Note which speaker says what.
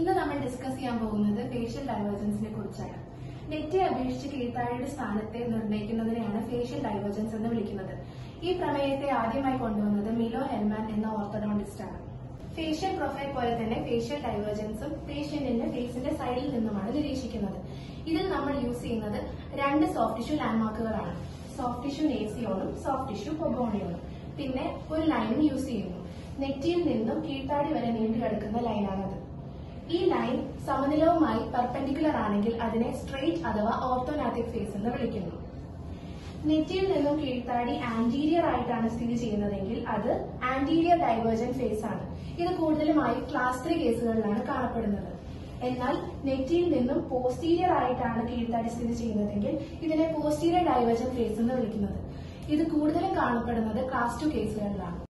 Speaker 1: ഇന്ന് നമ്മൾ ഡിസ്കസ് ചെയ്യാൻ പോകുന്നത് ഫേഷ്യൽ ഡൈവേർജൻസിനെ കുറിച്ചാണ് നെറ്റെ അപേക്ഷിച്ച് കീഴ്ത്താഴയുടെ സ്ഥാനത്തെ നിർണ്ണയിക്കുന്നതിനെയാണ് ഫേഷ്യൽ ഡൈവേർജൻസ് എന്ന് വിളിക്കുന്നത് ഈ പ്രമേയത്തെ ആദ്യമായി കൊണ്ടുവന്നത് മിലോ ഹെൽമാൻ എന്ന ഓർത്തഡോണ്ടിസ്റ്റ് ആണ് ഫേഷ്യൽ പ്രൊഫൈൽ പോലെ തന്നെ ഫേഷ്യൽ ഡൈവേർജൻസും പേഷ്യന്റിന്റെ ഫേസിന്റെ സൈഡിൽ നിന്നുമാണ് നിരീക്ഷിക്കുന്നത് ഇതിൽ നമ്മൾ യൂസ് ചെയ്യുന്നത് രണ്ട് സോഫ്റ്റ് ടിഷ്യൂ ലാൻഡ്മാർക്കുകളാണ് സോഫ്റ്റ് ടിഷ്യൂ നേസിയോണും സോഫ്റ്റ് ടിഷ്യൂ പൊബോണിയോണും പിന്നെ ഒരു ലൈനും യൂസ് ചെയ്യുന്നു നെറ്റിയിൽ നിന്നും കീഴ്ത്താടി വരെ നീണ്ടു കിടക്കുന്ന ലൈനാണത് ഈ ലൈൻ സമനിലവുമായി പെർപെൻഡിക്കുലർ ആണെങ്കിൽ അതിനെ സ്ട്രെയിറ്റ് അഥവാ ഓർത്തോനാറ്റിക് ഫേസ് എന്ന് വിളിക്കുന്നു നെറ്റിയിൽ നിന്നും കീഴ്ത്താടി ആന്റീരിയർ ആയിട്ടാണ് സ്ഥിതി ചെയ്യുന്നതെങ്കിൽ അത് ആന്റീരിയർ ഡൈവേർജൻ ഫേസ് ആണ് ഇത് കൂടുതലുമായി ക്ലാസ് ത്രീ കേസുകളിലാണ് കാണപ്പെടുന്നത് എന്നാൽ നെറ്റിയിൽ നിന്നും പോസ്റ്റീരിയർ ആയിട്ടാണ് കീഴ്ത്താടി സ്ഥിതി ചെയ്യുന്നതെങ്കിൽ ഇതിനെ പോസ്റ്റീരിയർ ഡൈവേർജൻ ഫേസ് എന്ന് വിളിക്കുന്നത് ഇത് കൂടുതലും കാണപ്പെടുന്നത് ക്ലാസ് ടു കേസുകളിലാണ്